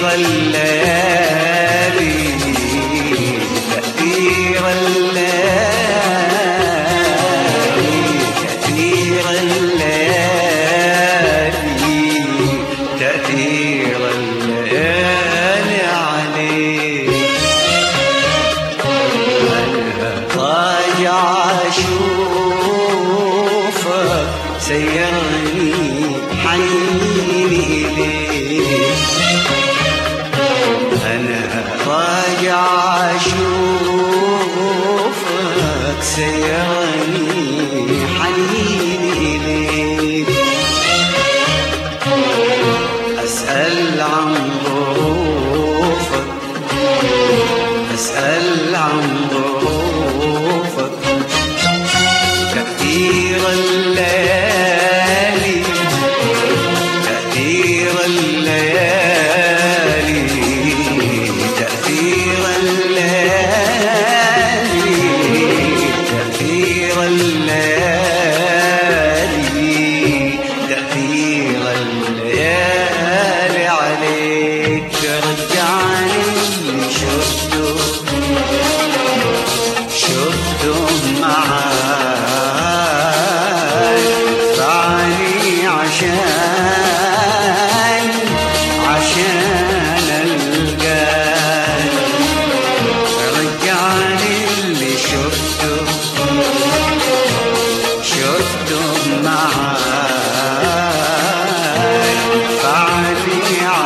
الليالي تأثير الليالي تأثير الليالي تأثير الليالي عليك أنا راجع أشوفك سيرني حنيني إليك أنا راجع أشوفك سيرني حنيني إليك أسأل عن ظروفك أسأل عن ظروفك كثير الليالي كثير الليالي كثير الليالي كثير الليالي كثير الليالي عليك رجعني شفته شفته معاي فعني عشان عشان القاك رجعني اللي شفته شفته معاي فعني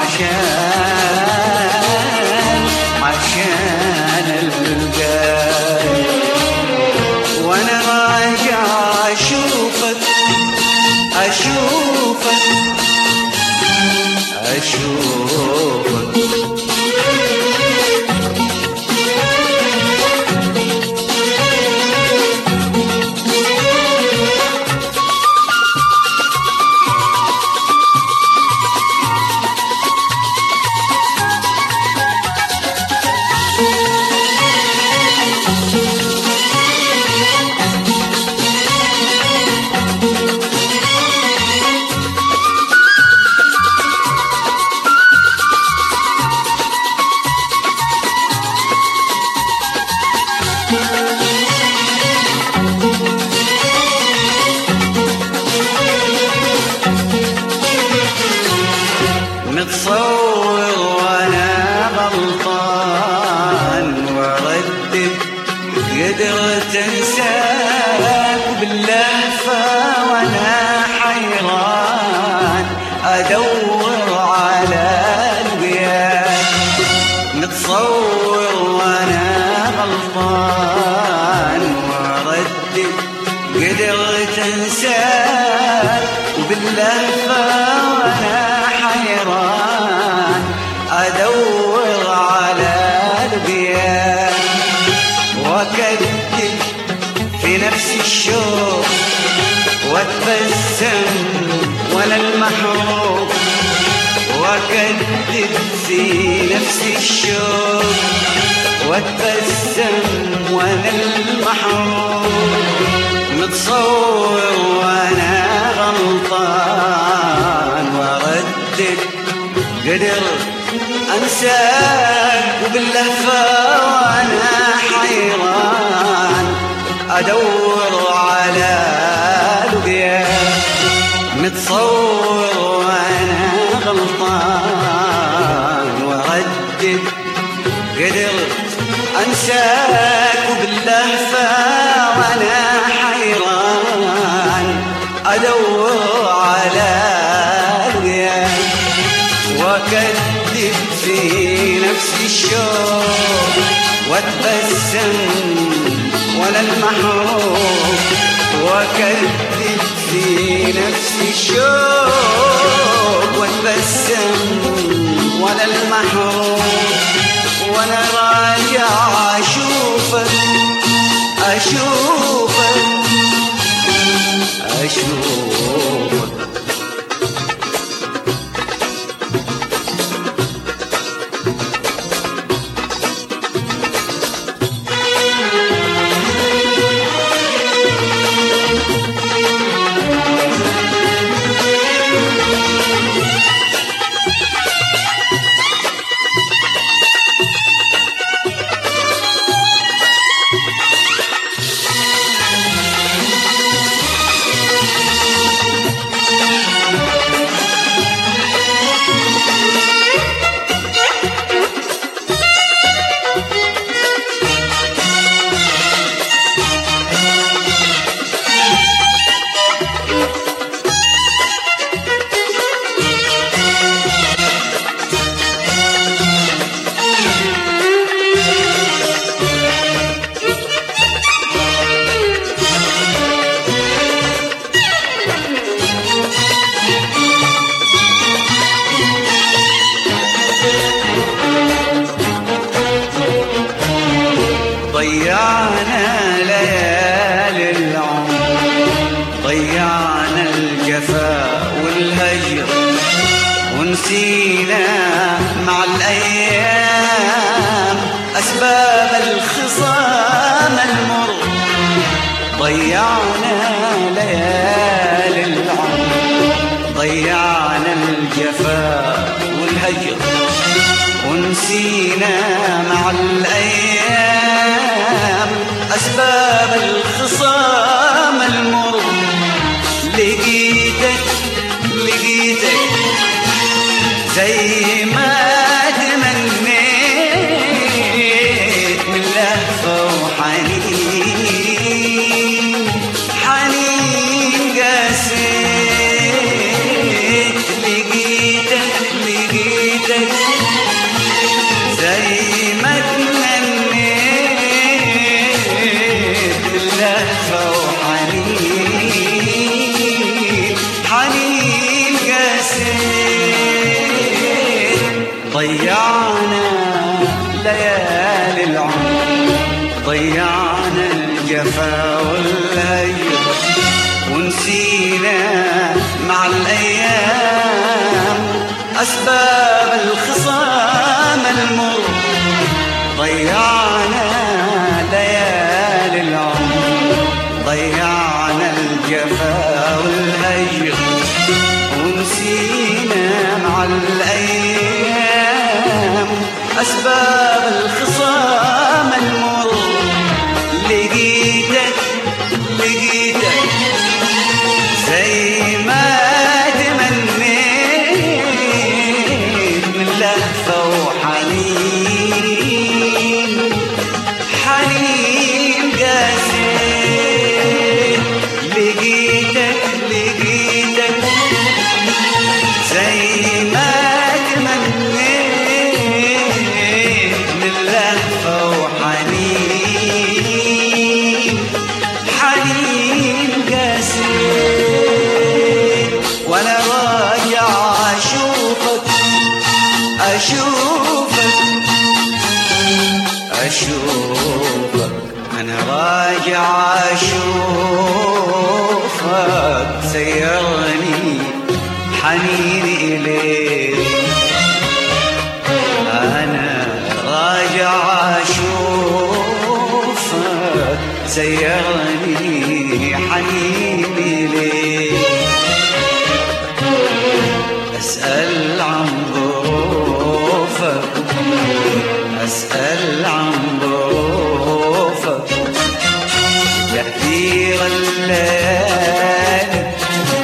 عشان عشان القاك وانا راجع اشوفك اشوفك اشوفك متصور وانا غلطان وردد قدرت انساك باللهفة وانا حيران ادور على البيان متصور وانا غلطان وردد قدرت انساك وباللهفة وانا حيران ادور على البيان واكدب في نفس الشوق واتبسم ولا المحروق واكدب في نفس الشوق واتبسم وانا المحروق متصور وانا غلطان وردد قدر انساك وباللهفه وانا حيران ادور على لقياك متصور وانا غلطان وردد قدرت انساك وباللهفه وانا حيران ادور على لقياك واكذب في نفسي الشوق واتبسم ولا المحروم واكذب في نفسي الشوق واتبسم ولا المحروم وانا راجع اشوفك اشوفك اشوفك ونسينا مع الأيام أسباب الخصام المر ضيعنا ليالي العمر ضيعنا الجفاء والهجر ونسينا مع الأيام أسباب الخصام المر لقيتك لقيتك زي ما تمنيت من لهفة وحنين حنين قاسيت لقيتك لقيتك زي ما تمنيت لهفة وحنين حنين قاسيت ضيعنا ليالي العمر ضيعنا الجفا والهجر ونسينا مع الأيام أسباب الخصام المر ضيعنا ليالي العمر ضيعنا الجفا والهجر ونسينا مع الأيام أسباب الخصام المر لقيتك لقيتك زي ما تمنيت من لهفة وحنين حنين قاسي لقيتك لقيتك زي ما تمنيت من لهفة وحنين حنين قاسي وانا راجع اشوفك اشوفك اشوفك انا راجع اشوفك سيرني حنيني اليك انا راجع اشوفك سيرني حنيني ليك اسال عن ظروفك اسال عن ظروفك تأثير الليالي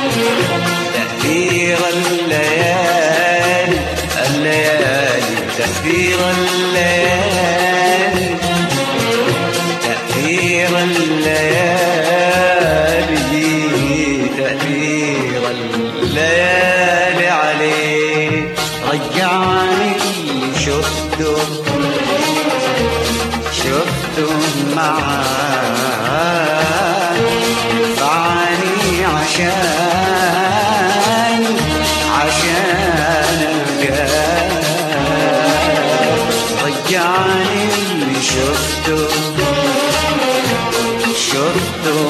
تأثير الليالي الليالي تأثير الليالي تأثير الليالي تأثير الليالي عليه رجعني شفته شفته معاك فعني عشان عشان القاك رجعني اللي شفته شفته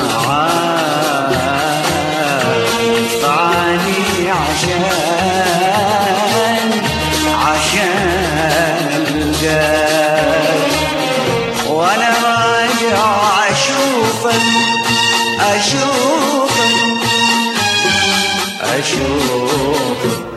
معاك فعني عشان عشان القاك وانا راجع اشوفك اشوفك اشوفك